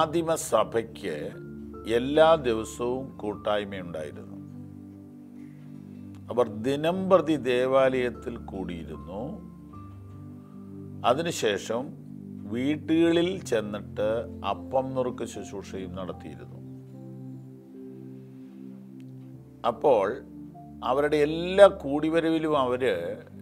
ആദിമസഭയ്ക്ക് എല്ലാ ദിവസവും കൂട്ടായ്മയുണ്ടായിരുന്നു അവർ ദിനം പ്രതി ദേവാലയത്തിൽ കൂടിയിരുന്നു അതിനുശേഷം വീട്ടുകളിൽ ചെന്നിട്ട് അപ്പം നുറുക്ക് ശുശ്രൂഷയും നടത്തിയിരുന്നു അപ്പോൾ അവരുടെ എല്ലാ കൂടിവരവിലും അവര്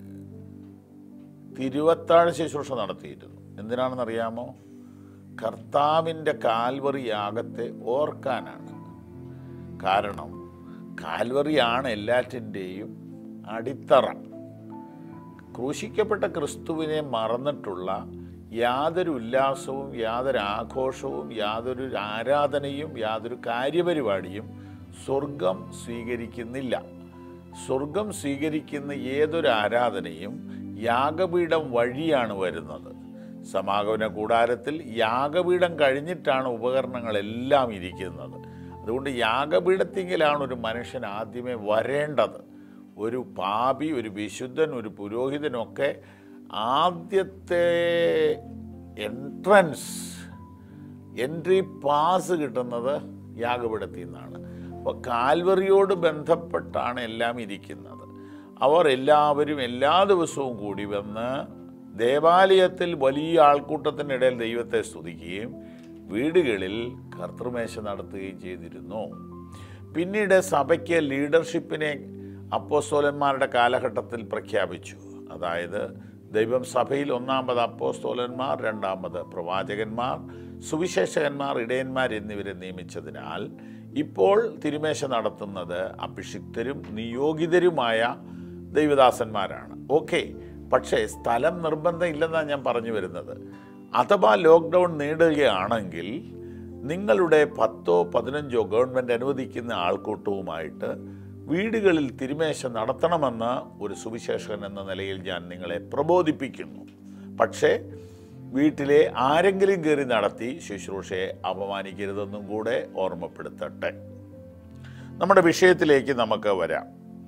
തിരുവത്താഴ ശുശ്രൂഷ നടത്തിയിരുന്നു എന്തിനാണെന്നറിയാമോ കർത്താവിൻ്റെ കാൽവറി യാഗത്തെ ഓർക്കാനാണ് കാരണം കാൽവറിയാണ് എല്ലാറ്റിൻ്റെയും അടിത്തറ ക്രൂശിക്കപ്പെട്ട ക്രിസ്തുവിനെ മറന്നിട്ടുള്ള യാതൊരു ഉല്ലാസവും യാതൊരു ആഘോഷവും യാതൊരു ആരാധനയും യാതൊരു കാര്യപരിപാടിയും സ്വർഗം സ്വീകരിക്കുന്നില്ല സ്വർഗം സ്വീകരിക്കുന്ന ഏതൊരു ആരാധനയും യാഗപീഠം വഴിയാണ് വരുന്നത് സമാഗമന കൂടാരത്തിൽ യാഗപീഠം കഴിഞ്ഞിട്ടാണ് ഉപകരണങ്ങളെല്ലാം ഇരിക്കുന്നത് അതുകൊണ്ട് യാഗപീഠത്തിങ്കിലാണ് ഒരു മനുഷ്യൻ ആദ്യമേ വരേണ്ടത് ഒരു പാപി ഒരു വിശുദ്ധൻ ഒരു പുരോഹിതനൊക്കെ ആദ്യത്തെ എൻട്രൻസ് എൻട്രി പാസ് കിട്ടുന്നത് യാഗപീഠത്തിൽ നിന്നാണ് അപ്പോൾ കാൽവറിയോട് ബന്ധപ്പെട്ടാണ് എല്ലാം ഇരിക്കുന്നത് അവർ എല്ലാവരും എല്ലാ ദിവസവും കൂടി വന്ന് ദേവാലയത്തിൽ വലിയ ആൾക്കൂട്ടത്തിനിടയിൽ ദൈവത്തെ സ്തുതിക്കുകയും വീടുകളിൽ കർത്തൃമേശ നടത്തുകയും ചെയ്തിരുന്നു പിന്നീട് സഭയ്ക്ക് ലീഡർഷിപ്പിനെ അപ്പോസ്തോലന്മാരുടെ കാലഘട്ടത്തിൽ പ്രഖ്യാപിച്ചു അതായത് ദൈവം സഭയിൽ ഒന്നാമത് അപ്പോസ്തോലന്മാർ രണ്ടാമത് പ്രവാചകന്മാർ സുവിശേഷകന്മാർ ഇടയന്മാർ എന്നിവരെ നിയമിച്ചതിനാൽ ഇപ്പോൾ തിരുമേശ നടത്തുന്നത് അഭിഷിക്തരും നിയോഗിതരുമായ ദൈവദാസന്മാരാണ് ഓക്കെ പക്ഷേ സ്ഥലം നിർബന്ധം ഇല്ലെന്നാണ് ഞാൻ പറഞ്ഞു വരുന്നത് അഥവാ ലോക്ക്ഡൗൺ നേടുകയാണെങ്കിൽ നിങ്ങളുടെ പത്തോ പതിനഞ്ചോ ഗവൺമെൻറ് അനുവദിക്കുന്ന ആൾക്കൂട്ടവുമായിട്ട് വീടുകളിൽ തിരുമേശ നടത്തണമെന്ന് ഒരു സുവിശേഷകൻ എന്ന നിലയിൽ ഞാൻ നിങ്ങളെ പ്രബോധിപ്പിക്കുന്നു പക്ഷേ വീട്ടിലെ ആരെങ്കിലും കയറി നടത്തി ശുശ്രൂഷയെ അപമാനിക്കരുതെന്നും കൂടെ ഓർമ്മപ്പെടുത്തട്ടെ നമ്മുടെ വിഷയത്തിലേക്ക് നമുക്ക് വരാം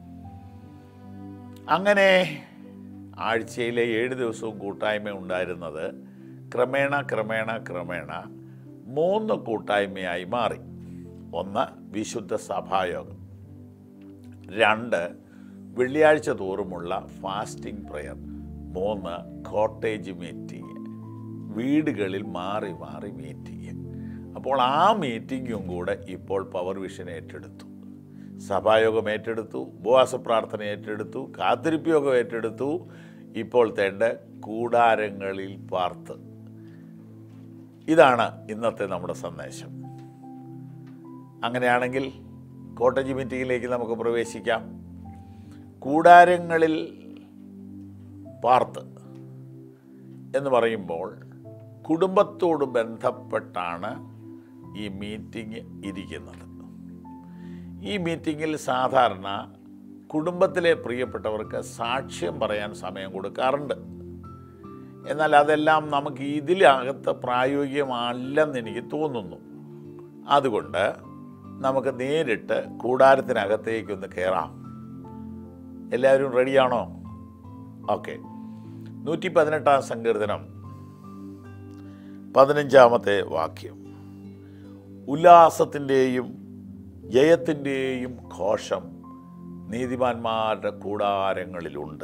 അങ്ങനെ ആഴ്ചയിലെ ഏഴ് ദിവസവും കൂട്ടായ്മ ഉണ്ടായിരുന്നത് ക്രമേണ ക്രമേണ ക്രമേണ മൂന്ന് കൂട്ടായ്മയായി മാറി ഒന്ന് വിശുദ്ധ സഭായോഗം രണ്ട് വെള്ളിയാഴ്ച തോറുമുള്ള ഫാസ്റ്റിംഗ് പ്രെയർ മൂന്ന് കോട്ടേജ് മീറ്റിംഗ് വീടുകളിൽ മാറി മാറി മീറ്റിംഗ് അപ്പോൾ ആ മീറ്റിങ്ങും കൂടെ ഇപ്പോൾ പവർ വിഷൻ ഏറ്റെടുത്തു സഭായോഗം ഏറ്റെടുത്തു ഉപവാസ പ്രാർത്ഥന ഏറ്റെടുത്തു കാത്തിരിപ്പ് യോഗം ഏറ്റെടുത്തു ഇപ്പോൾ തേണ്ട കൂടാരങ്ങളിൽ പാർത്ത് ഇതാണ് ഇന്നത്തെ നമ്മുടെ സന്ദേശം അങ്ങനെയാണെങ്കിൽ കോട്ടേജ് മീറ്റിങ്ങിലേക്ക് നമുക്ക് പ്രവേശിക്കാം കൂടാരങ്ങളിൽ പാർത്ത് എന്ന് പറയുമ്പോൾ കുടുംബത്തോട് ബന്ധപ്പെട്ടാണ് ഈ മീറ്റിംഗ് ഇരിക്കുന്നത് ഈ മീറ്റിങ്ങിൽ സാധാരണ കുടുംബത്തിലെ പ്രിയപ്പെട്ടവർക്ക് സാക്ഷ്യം പറയാൻ സമയം കൊടുക്കാറുണ്ട് എന്നാൽ അതെല്ലാം നമുക്ക് ഇതിലകത്ത് പ്രായോഗികമല്ലെന്ന് എനിക്ക് തോന്നുന്നു അതുകൊണ്ട് നമുക്ക് നേരിട്ട് കൂടാരത്തിനകത്തേക്കൊന്ന് കയറാം എല്ലാവരും റെഡിയാണോ ഓക്കെ നൂറ്റി പതിനെട്ടാം സങ്കീർത്തനം പതിനഞ്ചാമത്തെ വാക്യം ഉല്ലാസത്തിൻ്റെയും ജയത്തിൻ്റെയും ഘോഷം നീതിമാന്മാരുടെ കൂടാരങ്ങളിലുണ്ട്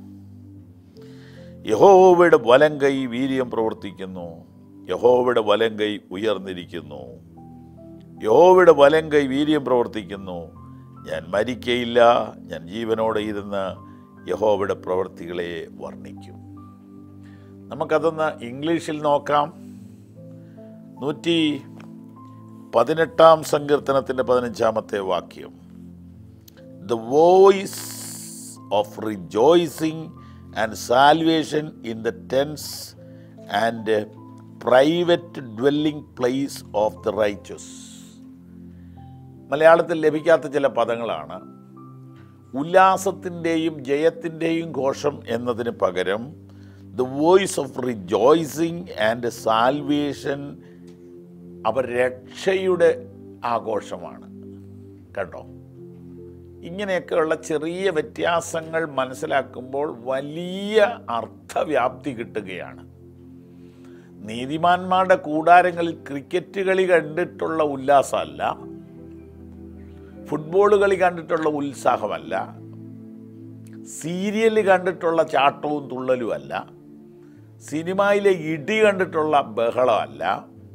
യഹോവയുടെ വലം കൈ വീര്യം പ്രവർത്തിക്കുന്നു യഹോവയുടെ വലം കൈ ഉയർന്നിരിക്കുന്നു യഹോവയുടെ വലം കൈ വീര്യം പ്രവർത്തിക്കുന്നു ഞാൻ മരിക്കയില്ല ഞാൻ ജീവനോടെ ഇരുന്ന് യഹോവയുടെ പ്രവൃത്തികളെ വർണ്ണിക്കും നമുക്കതൊന്ന് ഇംഗ്ലീഷിൽ നോക്കാം നൂറ്റി പതിനെട്ടാം സങ്കീർത്തനത്തിൻ്റെ പതിനഞ്ചാമത്തെ വാക്യം the voice of rejoicing and salvation in the tents and private dwelling place of the righteous മലയാളത്തിൽ ലഭിക്കാത്ത ചില പദങ്ങളാണ് ഉല്ലാസത്തിൻ്റെയും ജയത്തിൻ്റെയും ഘോഷം എന്നതിന് പകരം the voice of rejoicing and salvation അവർ രക്ഷയുടെ ആഘോഷമാണ് കണ്ടോ ഇങ്ങനെയൊക്കെയുള്ള ചെറിയ വ്യത്യാസങ്ങൾ മനസ്സിലാക്കുമ്പോൾ വലിയ അർത്ഥവ്യാപ്തി കിട്ടുകയാണ് നീതിമാന്മാരുടെ കൂടാരങ്ങളിൽ ക്രിക്കറ്റ് കളി കണ്ടിട്ടുള്ള ഉല്ലാസമല്ല ഫുട്ബോൾ കളി കണ്ടിട്ടുള്ള ഉത്സാഹമല്ല സീരിയൽ കണ്ടിട്ടുള്ള ചാട്ടവും തുള്ളലുമല്ല സിനിമയിലെ ഇടി കണ്ടിട്ടുള്ള ബഹളമല്ല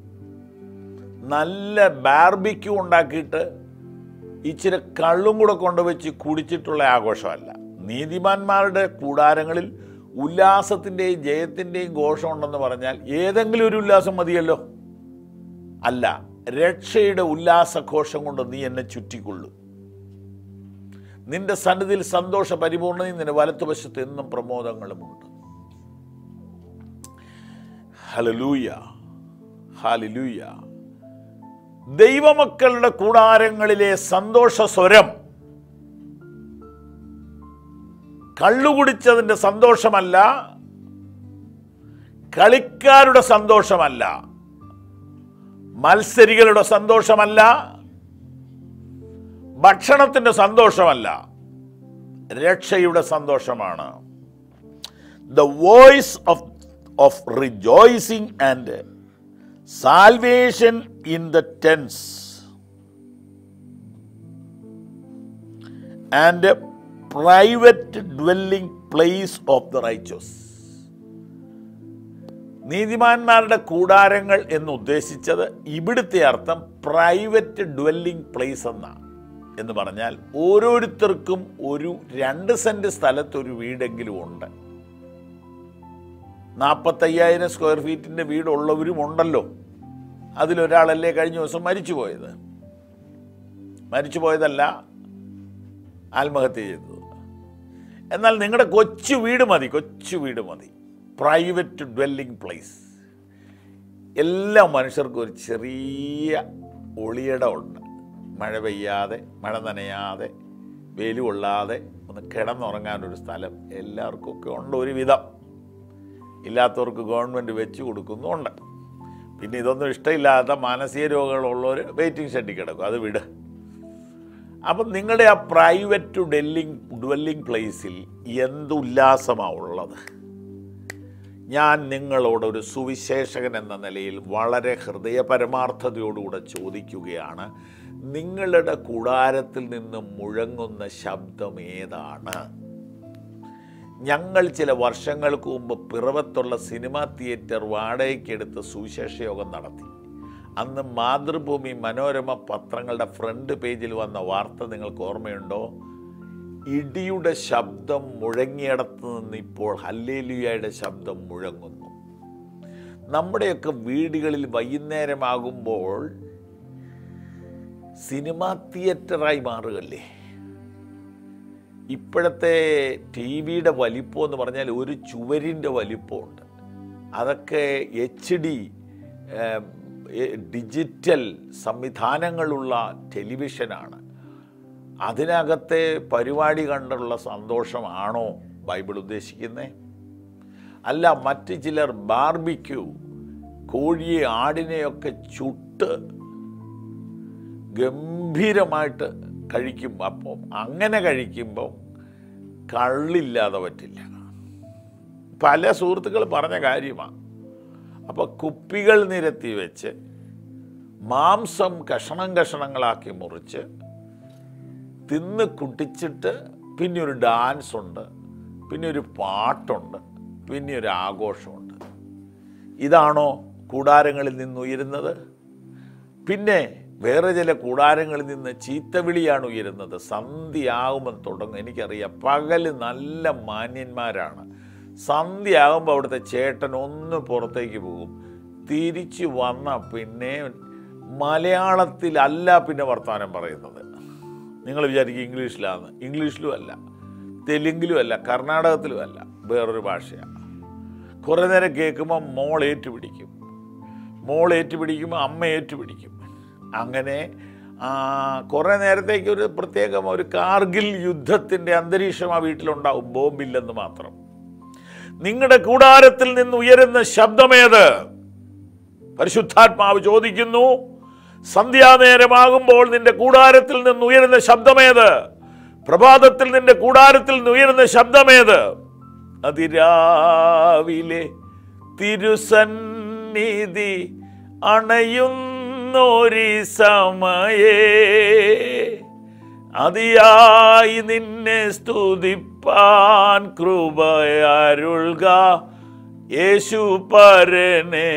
നല്ല ബാർബിക്യൂ ഉണ്ടാക്കിയിട്ട് ഇച്ചിരി കള്ളും കൂടെ കൊണ്ടുവച്ച് കുടിച്ചിട്ടുള്ള ആഘോഷമല്ല നീതിമാന്മാരുടെ കൂടാരങ്ങളിൽ ഉല്ലാസത്തിൻ്റെയും ജയത്തിൻ്റെയും ഘോഷമുണ്ടെന്ന് പറഞ്ഞാൽ ഏതെങ്കിലും ഒരു ഉല്ലാസം മതിയല്ലോ അല്ല രക്ഷയുടെ ഉല്ലാസഘോഷം കൊണ്ട് നീ എന്നെ ചുറ്റിക്കൊള്ളു നിന്റെ സന്നിധിയിൽ സന്തോഷ പരിപൂർണതയും നിന്റെ വലത്തുവശത്ത് എന്നും പ്രമോദങ്ങളുമുണ്ട് ഹലലൂയ ഹാലിലൂയ ദൈവമക്കളുടെ കൂടാരങ്ങളിലെ സന്തോഷ സ്വരം കള്ളുകുടിച്ചതിൻ്റെ സന്തോഷമല്ല കളിക്കാരുടെ സന്തോഷമല്ല മത്സരികളുടെ സന്തോഷമല്ല ഭക്ഷണത്തിൻ്റെ സന്തോഷമല്ല രക്ഷയുടെ സന്തോഷമാണ് the voice of of rejoicing and salvation in the tents and private dwelling place of the righteous നീതിമാന്മാരുടെ കൂടാരങ്ങൾ എന്ന് ഉദ്ദേശിച്ചത് ഇവിടുത്തെ അർത്ഥം പ്രൈവറ്റ് ഡ്വെല്ലിംഗ് പ്ലേസ് എന്നാണ് എന്ന് പറഞ്ഞാൽ ഓരോരുത്തർക്കും ഒരു രണ്ട് സെന്റ് സ്ഥലത്ത് ഒരു വീടെങ്കിലും ഉണ്ട് നാൽപ്പത്തയ്യായിരം സ്ക്വയർ ഫീറ്റിന്റെ വീടുള്ളവരും ഉണ്ടല്ലോ അതിലൊരാളല്ലേ കഴിഞ്ഞ ദിവസം മരിച്ചു പോയത് മരിച്ചു പോയതല്ല ആത്മഹത്യ ചെയ്തത് എന്നാൽ നിങ്ങളുടെ കൊച്ചു വീട് മതി കൊച്ചു വീട് മതി പ്രൈവറ്റ് ഡ്വെല്ലിംഗ് പ്ലേസ് എല്ലാ മനുഷ്യർക്കും ഒരു ചെറിയ ഒളിയിടം ഉണ്ട് മഴ പെയ്യാതെ മഴ നനയാതെ വെയിൽ കൊള്ളാതെ ഒന്ന് കിടന്നുറങ്ങാനൊരു സ്ഥലം എല്ലാവർക്കും ഒക്കെ ഉണ്ട് ഒരു വിധം ഇല്ലാത്തവർക്ക് ഗവൺമെൻറ് വെച്ച് കൊടുക്കുന്നുണ്ട് പിന്നെ ഇതൊന്നും ഇഷ്ടമില്ലാത്ത മാനസിക രോഗങ്ങളുള്ളവർ വെയിറ്റിംഗ് ഷെഡിൽ കിടക്കും അത് വിട് അപ്പം നിങ്ങളുടെ ആ പ്രൈവറ്റ് ഡെല്ലിങ് ഡ്വെല്ലിംഗ് പ്ലേസിൽ എന്ത് ഉല്ലാസമാണ് ഉള്ളത് ഞാൻ നിങ്ങളോട് ഒരു സുവിശേഷകൻ എന്ന നിലയിൽ വളരെ ഹൃദയപരമാർത്ഥതയോടുകൂടെ ചോദിക്കുകയാണ് നിങ്ങളുടെ കൂടാരത്തിൽ നിന്ന് മുഴങ്ങുന്ന ശബ്ദം ഏതാണ് ഞങ്ങൾ ചില വർഷങ്ങൾക്ക് മുമ്പ് പിറവത്തുള്ള സിനിമാ തിയേറ്റർ വാടകയ്ക്കെടുത്ത് സുവിശേഷ യോഗം നടത്തി അന്ന് മാതൃഭൂമി മനോരമ പത്രങ്ങളുടെ ഫ്രണ്ട് പേജിൽ വന്ന വാർത്ത നിങ്ങൾക്ക് ഓർമ്മയുണ്ടോ ഇടിയുടെ ശബ്ദം മുഴങ്ങിയിടത്ത് നിന്ന് ഇപ്പോൾ ഹല്ലേലുയായുടെ ശബ്ദം മുഴങ്ങുന്നു നമ്മുടെയൊക്കെ വീടുകളിൽ വൈകുന്നേരമാകുമ്പോൾ സിനിമാ തിയേറ്ററായി മാറുകല്ലേ ഇപ്പോഴത്തെ ടി വിയുടെ വലിപ്പം എന്ന് പറഞ്ഞാൽ ഒരു ചുവരിൻ്റെ വലിപ്പമുണ്ട് അതൊക്കെ എച്ച് ഡി ഡിജിറ്റൽ സംവിധാനങ്ങളുള്ള ടെലിവിഷനാണ് അതിനകത്തെ പരിപാടി കണ്ടുള്ള സന്തോഷമാണോ ബൈബിൾ ഉദ്ദേശിക്കുന്നത് അല്ല മറ്റ് ചിലർ ബാർബിക്യൂ കോഴിയെ ആടിനെയൊക്കെ ചുട്ട് ഗംഭീരമായിട്ട് കഴിക്കും അപ്പം അങ്ങനെ കഴിക്കുമ്പോൾ കള്ളില്ലാതെ പറ്റില്ല പല സുഹൃത്തുക്കൾ പറഞ്ഞ കാര്യമാണ് അപ്പോൾ കുപ്പികൾ നിരത്തി വെച്ച് മാംസം കഷണം കഷണങ്ങളാക്കി മുറിച്ച് തിന്ന് കുട്ടിച്ചിട്ട് പിന്നെ ഒരു ഡാൻസ് ഉണ്ട് പിന്നെ ഒരു പാട്ടുണ്ട് പിന്നെ ഒരു ആഘോഷമുണ്ട് ഇതാണോ കൂടാരങ്ങളിൽ നിന്ന് ഉയരുന്നത് പിന്നെ വേറെ ചില കൂടാരങ്ങളിൽ നിന്ന് ചീത്തവിളിയാണ് ഉയരുന്നത് സന്ധ്യയാകുമ്പോൾ തുടങ്ങും എനിക്കറിയാം പകല് നല്ല മാന്യന്മാരാണ് സന്ധ്യയാകുമ്പോൾ അവിടുത്തെ ചേട്ടൻ ഒന്ന് പുറത്തേക്ക് പോകും തിരിച്ചു വന്ന പിന്നെ മലയാളത്തിലല്ല പിന്നെ വർത്തമാനം പറയുന്നത് നിങ്ങൾ വിചാരിക്കും ഇംഗ്ലീഷിലാണ് ഇംഗ്ലീഷിലും അല്ല തെലുങ്കിലും അല്ല കർണാടകത്തിലും അല്ല വേറൊരു ഭാഷയാണ് കുറേ നേരം കേൾക്കുമ്പോൾ മോൾ ഏറ്റുപിടിക്കും മോൾ ഏറ്റുപിടിക്കുമ്പോൾ അമ്മ ഏറ്റുപിടിക്കും അങ്ങനെ ആ, കുറേ നേരത്തേക്ക് ഒരു പ്രത്യേകം ഒരു കാർഗിൽ യുദ്ധത്തിൻ്റെ അന്തരീക്ഷം ആ വീട്ടിലുണ്ടാവും ബോംബില്ലെന്ന് മാത്രം നിങ്ങളുടെ കൂടാരത്തിൽ നിന്ന് ഉയരുന്ന ശബ്ദമേത് പരിശുദ്ധാത്മാവ് ചോദിക്കുന്നു സന്ധ്യാനേരമാകുമ്പോൾ നിന്റെ കൂടാരത്തിൽ നിന്ന് ഉയരുന്ന ശബ്ദമേത് പ്രഭാതത്തിൽ നിന്റെ കൂടാരത്തിൽ നിന്ന് ഉയരുന്ന ശബ്ദമേത് അതിരാവിലെ സന്നിധി അണയുന്നൊരി സമയേ അതിയായി നിന്നെ സ്തുതിപ്പാൻ കൃപയരുൾക യേശു പരനെ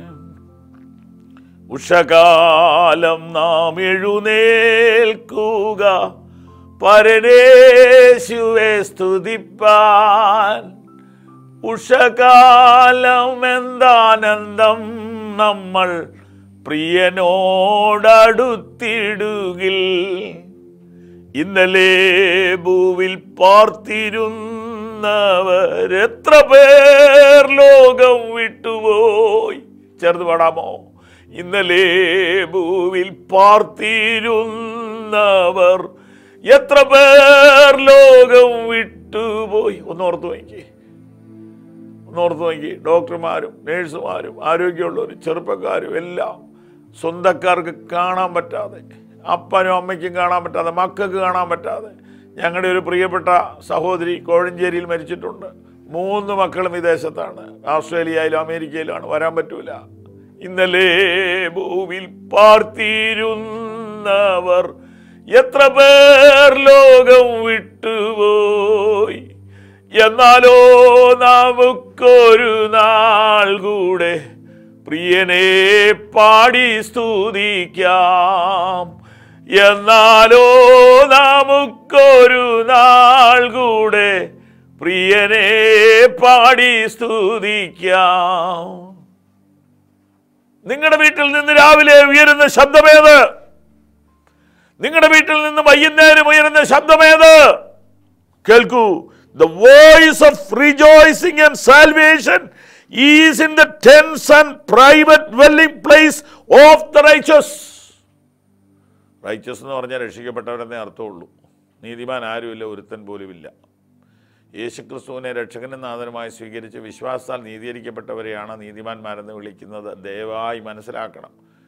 ഉഷകാലം നാം എഴുന്നേൽക്കുക പരനേശുവെ സ്തുതിപ്പാൻ ഉഷകാലം എന്താനന്ദം നമ്മൾ പ്രിയനോടടുത്തിടുകിൽ ഇന്നലെ ഭൂവിൽ പാർത്തിരുന്നവർ എത്ര പേർ ലോകം വിട്ടുപോയി ചേർന്ന് പാടാമോ ഇന്നലെ ഭൂവിൽ പാർത്തിരുന്നവർ എത്ര പേർ ലോകം വിട്ടുപോയി ഒന്നോർത്ത് നോക്കി ഒന്നോർത്ത് നോക്കി ഡോക്ടർമാരും നേഴ്സുമാരും ആരോഗ്യമുള്ളവരും ചെറുപ്പക്കാരും എല്ലാം സ്വന്തക്കാർക്ക് കാണാൻ പറ്റാതെ അപ്പനും അമ്മയ്ക്കും കാണാൻ പറ്റാതെ മക്കൾക്ക് കാണാൻ പറ്റാതെ ഞങ്ങളുടെ ഒരു പ്രിയപ്പെട്ട സഹോദരി കോഴഞ്ചേരിയിൽ മരിച്ചിട്ടുണ്ട് മൂന്ന് മക്കളും വിദേശത്താണ് ഓസ്ട്രേലിയയിലും അമേരിക്കയിലുമാണ് വരാൻ പറ്റൂല ഇന്നലെ ഭൂവിൽ പാർത്തിരുന്നവർ എത്ര പേർ ലോകം വിട്ടുപോയി എന്നാലോ നമുക്കൊരു നാൾ കൂടെ പ്രിയനെ പാടി സ്തുതിക്കാം എന്നാലോ നമുക്കൊരു നാൾ കൂടെ പ്രിയനെ പാടി സ്തുതിക്കാം നിങ്ങളുടെ വീട്ടിൽ നിന്ന് രാവിലെ ഉയരുന്ന ശബ്ദമേത് നിങ്ങളുടെ വീട്ടിൽ നിന്ന് വൈകുന്നേരം ഉയരുന്ന ശബ്ദമേത് കേൾക്കൂ the voice of rejoicing and salvation is in the tents and private dwelling place of the righteous righteous എന്ന് പറഞ്ഞാൽ രക്ഷിക്കപ്പെട്ടവരെന്നേ അർത്ഥമുള്ളൂ നീതിമാൻ ആരുമില്ല ഒരുത്തൻ പോലുമില്ല യേശുക്രിസ്തുവിനെ രക്ഷകനും നാഥനുമായി സ്വീകരിച്ച് വിശ്വാസത്താൽ നീതീകരിക്കപ്പെട്ടവരെയാണ് നീതിമാന്മാരെന്ന് വിളിക്കുന്നത് ദയവായി മനസ്സിലാക്കണം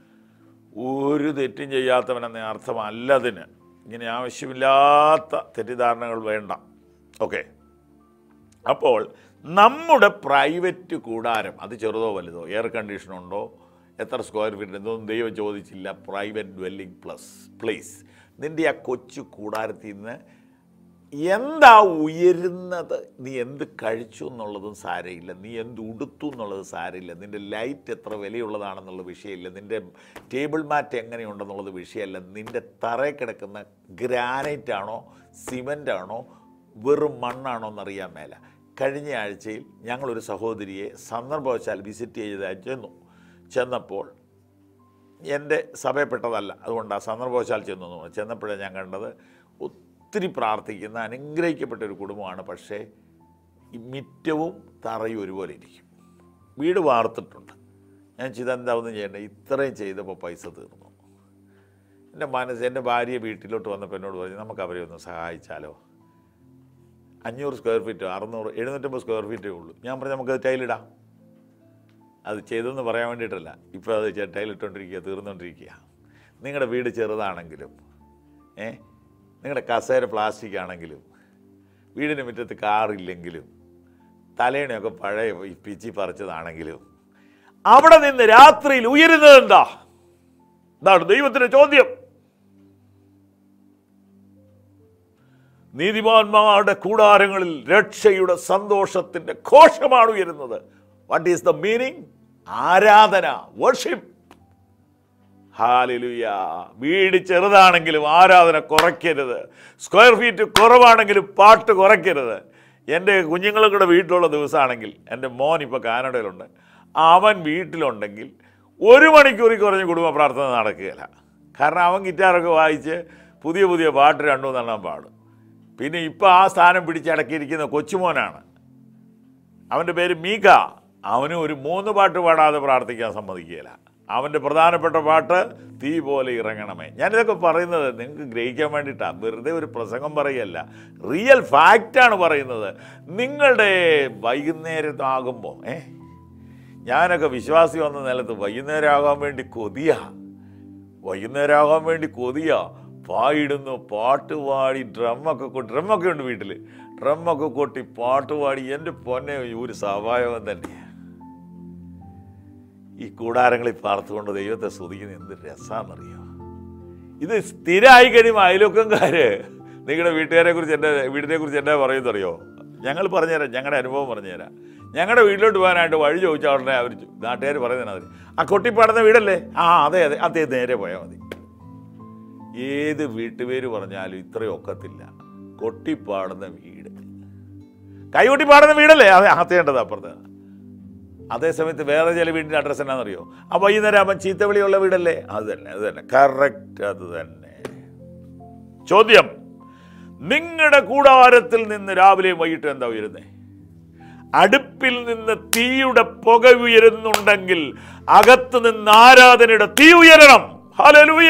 ഒരു തെറ്റും ചെയ്യാത്തവനെന്ന അർത്ഥമല്ലതിന് ഇങ്ങനെ ആവശ്യമില്ലാത്ത തെറ്റിദ്ധാരണകൾ വേണ്ട ഓക്കെ അപ്പോൾ നമ്മുടെ പ്രൈവറ്റ് കൂടാരം അത് ചെറുതോ വലുതോ എയർ കണ്ടീഷൻ ഉണ്ടോ എത്ര സ്ക്വയർ ഫീറ്റ് ഇതൊന്നും ദൈവം ചോദിച്ചില്ല പ്രൈവറ്റ് ഡ്വെല്ലിംഗ് പ്ലസ് പ്ലേസ് നിൻ്റെ ആ കൊച്ചു കൂടാരത്തിൽ നിന്ന് എന്താ ഉയരുന്നത് നീ എന്ത് കഴിച്ചു എന്നുള്ളതും സാരമില്ല നീ എന്ത് ഉടുത്തു എന്നുള്ളത് സാരമില്ല നിൻ്റെ ലൈറ്റ് എത്ര വിലയുള്ളതാണെന്നുള്ള വിഷയമില്ല നിൻ്റെ ടേബിൾ മാറ്റ് എങ്ങനെയുണ്ടെന്നുള്ളത് വിഷയമല്ല നിൻ്റെ തറയിൽ കിടക്കുന്ന ഗ്രാനൈറ്റ് ആണോ സിമൻ്റ് ആണോ വെറും മണ്ണാണോ എന്നറിയാൻ മേല കഴിഞ്ഞ ആഴ്ചയിൽ ഞങ്ങളൊരു സഹോദരിയെ സന്ദർഭവശാൽ വിസിറ്റ് ചെയ്ത് ചെന്നു ചെന്നപ്പോൾ എൻ്റെ സഭയപ്പെട്ടതല്ല അതുകൊണ്ട് ആ സന്ദർഭവശാൽ ചെന്നു എന്ന് പറഞ്ഞു. ചെന്നപ്പോഴേ ഞാൻ കണ്ടത് ഒത്തിരി പ്രാർത്ഥിക്കുന്ന അനുഗ്രഹിക്കപ്പെട്ട ഒരു കുടുംബമാണ് പക്ഷേ ഈ മിറ്റവും തറയും ഒരുപോലെ ഇരിക്കും വീട് വാർത്തിട്ടുണ്ട് ഞാൻ ചിതെന്താവൊന്നും ചെയ്യണ്ട ഇത്രയും ചെയ്തപ്പോൾ പൈസ തീർന്നു എൻ്റെ മനസ്സ് എൻ്റെ ഭാര്യ വീട്ടിലോട്ട് വന്നപ്പോൾ എന്നോട് പറഞ്ഞു നമുക്ക് അവരെ ഒന്ന് സഹായിച്ചാലോ അഞ്ഞൂറ് സ്ക്വയർ ഫീറ്റോ അറുന്നൂറ് എഴുന്നൂറ്റമ്പത് സ്ക്വയർ ഫീറ്റേ ഉള്ളൂ ഞാൻ പറഞ്ഞു നമുക്ക് ടൈലിടാം അത് ചെയ്തെന്ന് പറയാൻ വേണ്ടിയിട്ടല്ല ഇപ്പോൾ അത് ചെ- ടൈലിട്ടുകൊണ്ടിരിക്കുക തീർന്നുകൊണ്ടിരിക്കുക നിങ്ങളുടെ വീട് ചെറുതാണെങ്കിലും ഏ നിങ്ങളുടെ കസേര പ്ലാസ്റ്റിക് ആണെങ്കിലും വീടിന് മുറ്റത്ത് കാറില്ലെങ്കിലും തലേണയൊക്കെ പഴയ ഈ പിച്ചി പറിച്ചതാണെങ്കിലും അവിടെ നിന്ന് രാത്രിയിൽ ഉയരുന്നത് എന്താ ഇതാണ് ദൈവത്തിന്റെ ചോദ്യം നീതിമാന്മാരുടെ കൂടാരങ്ങളിൽ രക്ഷയുടെ സന്തോഷത്തിന്റെ ഘോഷമാണ് ഉയരുന്നത് വാട്ട് ഈസ് ദ മീനിങ് ആരാധന വർഷിപ്പ് ഹാലിലുയ വീട് ചെറുതാണെങ്കിലും ആരാധന കുറയ്ക്കരുത് സ്ക്വയർ ഫീറ്റ് കുറവാണെങ്കിലും പാട്ട് കുറയ്ക്കരുത് എൻ്റെ കുഞ്ഞുങ്ങളും കൂടെ വീട്ടിലുള്ള ദിവസമാണെങ്കിൽ എൻ്റെ മോൻ ഇപ്പോൾ കാനഡയിലുണ്ട് അവൻ വീട്ടിലുണ്ടെങ്കിൽ ഒരു മണിക്കൂറിൽ കുറഞ്ഞ് കുടുംബ പ്രാർത്ഥന നടക്കുകയില്ല കാരണം അവൻ ഗിറ്റാറൊക്കെ വായിച്ച് പുതിയ പുതിയ പാട്ട് രണ്ടു മൂന്നെണ്ണം പാടും പിന്നെ ഇപ്പോൾ ആ സ്ഥാനം പിടിച്ചടക്കിയിരിക്കുന്ന കൊച്ചുമോനാണ് അവൻ്റെ പേര് മീക അവന് ഒരു മൂന്ന് പാട്ട് പാടാതെ പ്രാർത്ഥിക്കാൻ സമ്മതിക്കുകയില്ല അവൻ്റെ പ്രധാനപ്പെട്ട പാട്ട് തീ പോലെ ഇറങ്ങണമേ ഞാനിതൊക്കെ പറയുന്നത് നിങ്ങൾക്ക് ഗ്രഹിക്കാൻ വേണ്ടിയിട്ടാണ് വെറുതെ ഒരു പ്രസംഗം പറയല്ല റിയൽ ഫാക്റ്റാണ് പറയുന്നത് നിങ്ങളുടെ വൈകുന്നേരം ആകുമ്പോൾ ഏ ഞാനൊക്കെ വിശ്വാസി വന്ന നിലത്ത് വൈകുന്നേരം ആകാൻ വേണ്ടി കൊതിയാ വൈകുന്നേരം ആകാൻ വേണ്ടി കൊതിയാ പായിടുന്നു പാട്ട് പാടി ഡ്രമ്മൊക്കെ കൊട്ടി ഡ്രമ്മൊക്കെ ഉണ്ട് വീട്ടിൽ ഡ്രമ്മൊക്കെ കൊട്ടി പാട്ട് പാടി എൻ്റെ പൊന്നെ ഒരു സഭായവൻ തന്നെ ഈ കൂടാരങ്ങളിൽ പാർത്തുകൊണ്ട് ദൈവത്തെ സ്തുതിക്കുന്ന എന്ത് രസമാണെന്നറിയോ ഇത് സ്ഥിരമായി കഴിയുമ്പോൾ അയൽവക്കംകാര് നിങ്ങളുടെ വീട്ടുകാരെ കുറിച്ച് എൻ്റെ വീടിനെ കുറിച്ച് എന്നാ പറയുന്നറിയോ ഞങ്ങൾ പറഞ്ഞുതരാം ഞങ്ങളുടെ അനുഭവം പറഞ്ഞുതരാം ഞങ്ങളുടെ വീട്ടിലോട്ട് പോകാനായിട്ട് വഴി ചോദിച്ച ഉടനെ അവർ നാട്ടുകാർ പറയുന്നതിന് അതിന് ആ കൊട്ടിപ്പാടുന്ന വീടല്ലേ ആ അതെ അതെ അതേ നേരെ പോയാൽ മതി ഏത് വീട്ടുപേര് പറഞ്ഞാലും ഇത്രയും ഒക്കത്തില്ല കൊട്ടിപ്പാടുന്ന വീട് കൈകൊട്ടി പാടുന്ന വീടല്ലേ അതെ അകത്തേണ്ടത് അപ്പുറത്ത് അതേസമയത്ത് വേറെ ചില വീടിൻ്റെ അഡ്രസ്സ് എന്നാണെന്നറിയോ ആ വൈകുന്നേരം ആകുമ്പോൾ ചീത്തവിളിയുള്ള വീടല്ലേ അത് തന്നെ അത് തന്നെ കറക്റ്റ് അത് തന്നെ ചോദ്യം നിങ്ങളുടെ കൂടാരത്തിൽ നിന്ന് രാവിലെയും വൈകിട്ടും എന്താ ഉയരുന്നേ അടുപ്പിൽ നിന്ന് തീയുടെ പുക ഉയരുന്നുണ്ടെങ്കിൽ അകത്ത് നിന്ന് ആരാധനയുടെ തീ ഉയരണം ഹല്ലേലൂയ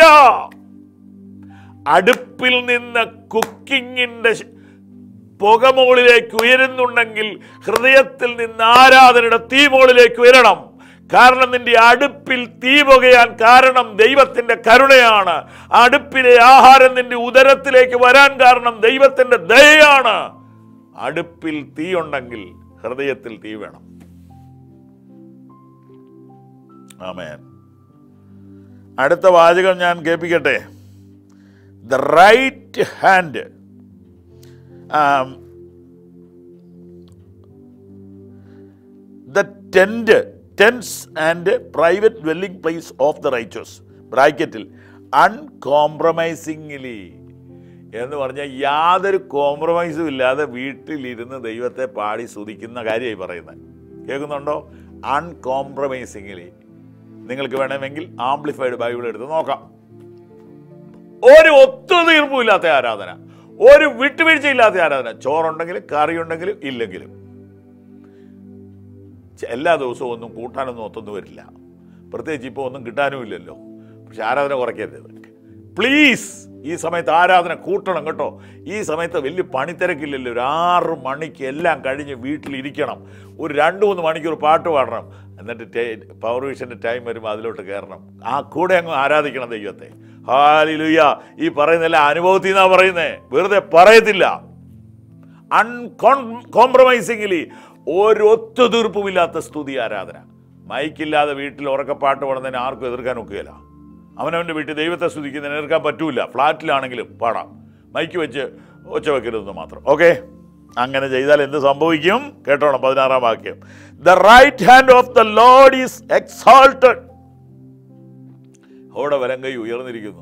അടുപ്പിൽ നിന്ന് കുക്കിങ്ങിന്റെ ശ- പുക മുകളിലേക്ക് ഉയരുന്നുണ്ടെങ്കിൽ ഹൃദയത്തിൽ നിന്ന് ആരാധനയുടെ തീ മുകളിലേക്ക് ഉയരണം കാരണം നിന്റെ അടുപ്പിൽ തീ പുകയാൻ കാരണം ദൈവത്തിന്റെ കരുണയാണ് അടുപ്പിലെ ആഹാരം നിന്റെ ഉദരത്തിലേക്ക് വരാൻ കാരണം ദൈവത്തിന്റെ ദയയാണ് അടുപ്പിൽ തീ ഉണ്ടെങ്കിൽ ഹൃദയത്തിൽ തീ വേണം ആമേൻ അടുത്ത വാചകം ഞാൻ കേൾപ്പിക്കട്ടെ the right hand the tent tents and private dwelling place of the righteous ബ്രാക്കറ്റിൽ അൺകോംപ്രമൈസിംഗ്ലി എന്ന് പറഞ്ഞാൽ യാതൊരു കോംപ്രമൈസും ഇല്ലാതെ വീട്ടിലിരുന്ന് ദൈവത്തെ പാടി സ്തുതിക്കുന്ന കാര്യമായി പറയുന്നത് കേൾക്കുന്നുണ്ടോ അൺകോംപ്രമൈസിംഗ്ലി നിങ്ങൾക്ക് വേണമെങ്കിൽ ആംപ്ലിഫൈഡ് ബൈബിൾ എടുത്ത് നോക്കാം ഒരു ഒത്തുതീർപ്പും ഇല്ലാത്ത ആരാധന ഒരു വിട്ടുവീഴ്ചയില്ലാത്ത ആരാധന ചോറുണ്ടെങ്കിലും കറിയുണ്ടെങ്കിലും ഇല്ലെങ്കിലും ചെ- എല്ലാ ദിവസവും ഒന്നും കൂട്ടാനൊന്നും ഒത്തൊന്നും വരില്ല പ്രത്യേകിച്ച് ഇപ്പോൾ ഒന്നും കിട്ടാനും ഇല്ലല്ലോ പക്ഷെ ആരാധന കുറയ്ക്കരുത് പ്ലീസ് ഈ സമയത്ത് ആരാധന കൂട്ടണം കേട്ടോ ഈ സമയത്ത് വലിയ പണിത്തിരക്കില്ലല്ലോ ഒരു ആറ് മണിക്ക് എല്ലാം കഴിഞ്ഞ് വീട്ടിലിരിക്കണം ഒരു രണ്ട് മൂന്ന് മണിക്കൂർ പാട്ട് പാടണം എന്നിട്ട് പവർ വിഷൻ്റെ ടൈം വരുമ്പോൾ അതിലോട്ട് കയറണം ആ കൂടെ അങ്ങ് ആരാധിക്കണം ദൈവത്തെ ഹാലിലുയ്യ ഈ പറയുന്നതെല്ലാം അനുഭവത്തിൽ നിന്നാണ് പറയുന്നത് വെറുതെ പറയത്തില്ല അൺകോംപ്രമൈസിംഗ്ലി ഒരു ഒത്തുതീർപ്പുമില്ലാത്ത സ്തുതി ആരാധന മൈക്കില്ലാതെ വീട്ടിൽ ഉറക്കപ്പാട്ട് പാടുന്നതിന് ആർക്കും എതിർക്കാൻ ഒക്കുകയില്ല അവനവൻ്റെ വീട്ടിൽ ദൈവത്തെ സ്തുതിക്കുന്നതിന് എതിർക്കാൻ പറ്റൂല ഫ്ലാറ്റിലാണെങ്കിലും പാടാം മൈക്ക് വെച്ച് ഒച്ച വെക്കരുതെന്ന് മാത്രം ഓക്കെ അങ്ങനെ ചെയ്താൽ എന്ത് സംഭവിക്കും കേട്ടോണം പതിനാറാം വാക്യം the right hand of the Lord is exalted അവിടെ വലം കൈ ഉയർന്നിരിക്കുന്നു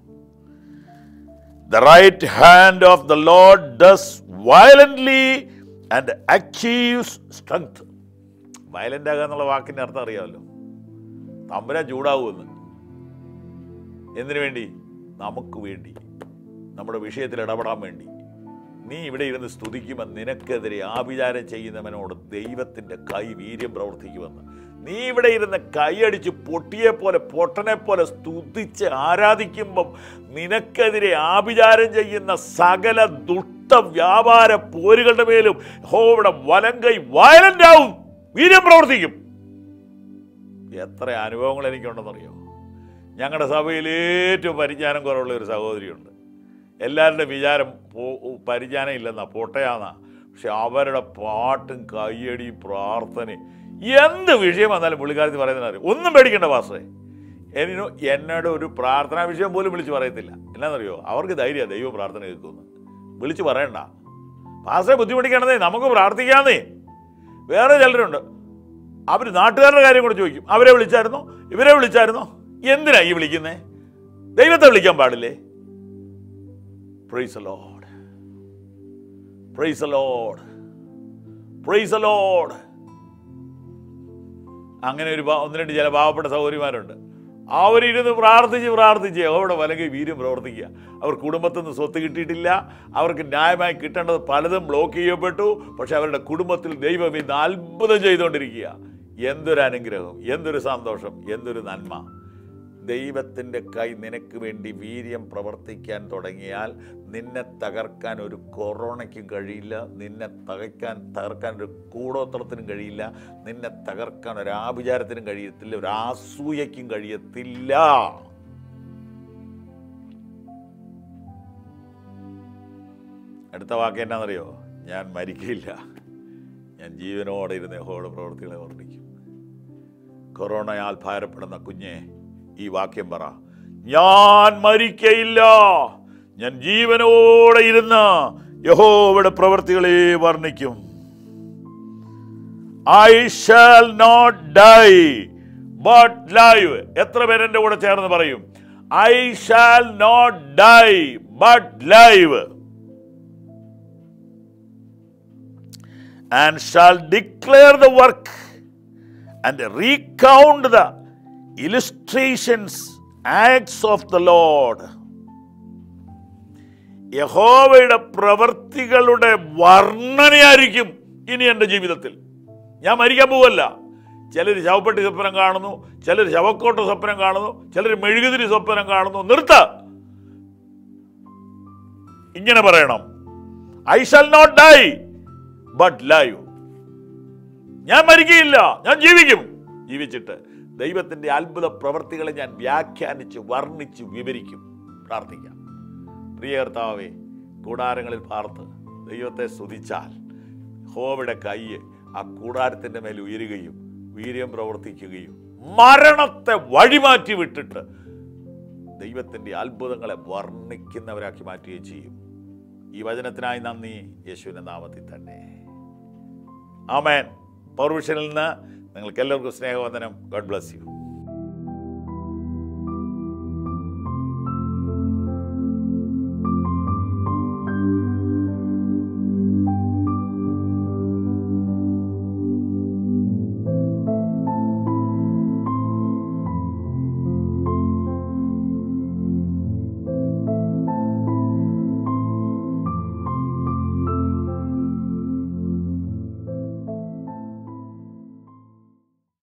The right hand of the Lord does violently and achieves strength. Violent ആകുക എന്നുള്ള വാക്കിന്റെ അർത്ഥം അറിയാമല്ലോ തമ്പുരാ ചൂടാവുമെന്ന് എന്തിനു വേണ്ടി നമുക്ക് വേണ്ടി നമ്മുടെ വിഷയത്തിൽ ഇടപെടാൻ വേണ്ടി നീ ഇവിടെ ഇരുന്ന് സ്തുതിക്കുമ്പോൾ നിനക്കെതിരെ ആഭിചാരം ചെയ്യുന്നവനോട് ദൈവത്തിന്റെ കൈ വീര്യം പ്രവർത്തിക്കുമെന്ന് നീ ഇവിടെ ഇരുന്ന് കൈയടിച്ച് പൊട്ടിയെ പോലെ പൊട്ടനെ പോലെ സ്തുതിച്ച് ആരാധിക്കുമ്പം നിനക്കെതിരെ ആഭിചാരം ചെയ്യുന്ന സകല ദുഷ്ട വ്യാപാര പോരുകളുടെ മേലും ഹോവിടെ വലം കൈ വയലന്റ് ആവും വീര്യം പ്രവർത്തിക്കും എത്ര അനുഭവങ്ങൾ എനിക്കുണ്ടെന്നറിയോ ഞങ്ങളുടെ സഭയിൽ ഏറ്റവും പരിജ്ഞാനം കുറവുള്ള ഒരു സഹോദരിയുണ്ട് എല്ലാവരുടെ വിചാരം പോ- പരിജ്ഞാനം ഇല്ലെന്നാ പൊട്ടയാന്നാ പക്ഷെ അവരുടെ പാട്ടും കയ്യടിയും പ്രാർത്ഥനയും എന്ത് വിഷയം വന്നാലും പുള്ളിക്കാരത്തി പറയുന്നതിന് അറിയാം ഒന്നും പേടിക്കേണ്ട പാസ്റ്റേ എനിനോ എന്നോട് ഒരു പ്രാർത്ഥനാ വിഷയം പോലും വിളിച്ച് പറയത്തില്ല എന്നാന്നറിയോ അവർക്ക് ധൈര്യം ദൈവം പ്രാർത്ഥന കേൾക്കുമെന്ന് വിളിച്ച് പറയണ്ട പാസ്റ്ററെ ബുദ്ധിമുട്ടിക്കണതേ നമുക്ക് പ്രാർത്ഥിക്കാന്നേ വേറെ ചിലരുണ്ട് അവർ നാട്ടുകാരുടെ കാര്യം കൂടെ ചോദിക്കും അവരെ വിളിച്ചായിരുന്നോ ഇവരെ വിളിച്ചായിരുന്നോ എന്തിനാ ഈ വിളിക്കുന്നേ ദൈവത്തെ വിളിക്കാൻ പാടില്ലേ praise Lord praise Lord praise Lord അങ്ങനെ ഒരു പാ- ഒന്ന് രണ്ട് ചില പാവപ്പെട്ട സഹോദരിമാരുണ്ട് അവരിരുന്ന് പ്രാർത്ഥിച്ച് പ്രാർത്ഥിച്ച് അവിടെ വലകി വീര്യം പ്രവർത്തിക്കുക അവർ കുടുംബത്തിൽ നിന്ന് സ്വത്ത് കിട്ടിയിട്ടില്ല അവർക്ക് ന്യായമായി കിട്ടേണ്ടത് പലതും ബ്ലോക്ക് ചെയ്യപ്പെട്ടു പക്ഷെ അവരുടെ കുടുംബത്തിൽ ദൈവം ഇന്ന് അത്ഭുതം ചെയ്തുകൊണ്ടിരിക്കുക എന്തൊരു അനുഗ്രഹം എന്തൊരു സന്തോഷം എന്തൊരു നന്മ ദൈവത്തിൻ്റെ കൈ നിനക്ക് വേണ്ടി വീര്യം പ്രവർത്തിക്കാൻ തുടങ്ങിയാൽ നിന്നെ തകർക്കാൻ ഒരു കൊറോണയ്ക്കും കഴിയില്ല നിന്നെ തകയ്ക്കാൻ തകർക്കാൻ ഒരു കൂടോത്രത്തിനും കഴിയില്ല നിന്നെ തകർക്കാൻ ഒരു ആഭിചാരത്തിനും കഴിയത്തില്ല ഒരു ആസൂയയ്ക്കും കഴിയത്തില്ല അടുത്ത വാക്ക് എന്നാണെന്നറിയോ ഞാൻ മരിക്കില്ല ഞാൻ ജീവനോടെ ഇരുന്ന് യഹോയുടെ പ്രവൃത്തികളെ വർണ്ണിക്കും കൊറോണയാൽ ഭാരപ്പെടുന്ന കുഞ്ഞെ ഈ വാക്യം പറ ഞാൻ മരിക്കയില്ല ഞാൻ ജീവനോടെ ഇരുന്ന് യഹോവയുടെ പ്രവൃത്തികളെ വർണ്ണിക്കും I shall not die but live എത്ര പേര് എൻ്റെ കൂടെ ചേർന്ന് പറയും I shall not die but live and shall declare the work and recount the illustrations, acts of the Lord. യഹോവയുടെ പ്രവൃത്തികളുടെ വർണ്ണനയായിരിക്കും ഇനി എൻ്റെ ജീവിതത്തിൽ ഞാൻ മരിക്കാൻ പോവല്ല ചിലർ ശവപ്പെട്ടി സ്വപ്നം കാണുന്നു ചിലർ ശവക്കോട്ട സ്വപ്നം കാണുന്നു ചിലർ മെഴുകുതിരി സ്വപ്നം കാണുന്നു നിർത്ത ഇങ്ങനെ പറയണം I shall not die but live ഞാൻ മരിക്കുകയില്ല ഞാൻ ജീവിക്കും ജീവിച്ചിട്ട് ദൈവത്തിൻ്റെ അത്ഭുത പ്രവർത്തികളെ ഞാൻ വ്യാഖ്യാനിച്ച് വർണ്ണിച്ച് വിവരിക്കും പ്രാർത്ഥിക്കാം പ്രിയ കർത്താവേ കൂടാരങ്ങളിൽ പാർത്ത് ദൈവത്തെ സ്തുതിച്ചാൽ ഹോവയുടെ കൈ ആ കൂടാരത്തിൻ്റെ മേൽ ഉയരുകയും വീര്യം പ്രവർത്തിക്കുകയും മരണത്തെ വഴിമാറ്റി വിട്ടിട്ട് ദൈവത്തിൻ്റെ അത്ഭുതങ്ങളെ വർണ്ണിക്കുന്നവരാക്കി മാറ്റുകയും ചെയ്യും ഈ വചനത്തിനായി നന്ദി യേശുവിൻ്റെ നാമത്തിൽ തന്നെ ആമേൻ പൗർവിഷനിൽ നിന്ന് നിങ്ങൾക്ക് എല്ലാവർക്കും സ്നേഹവന്ദനം ഗോഡ് ബ്ലസ് യു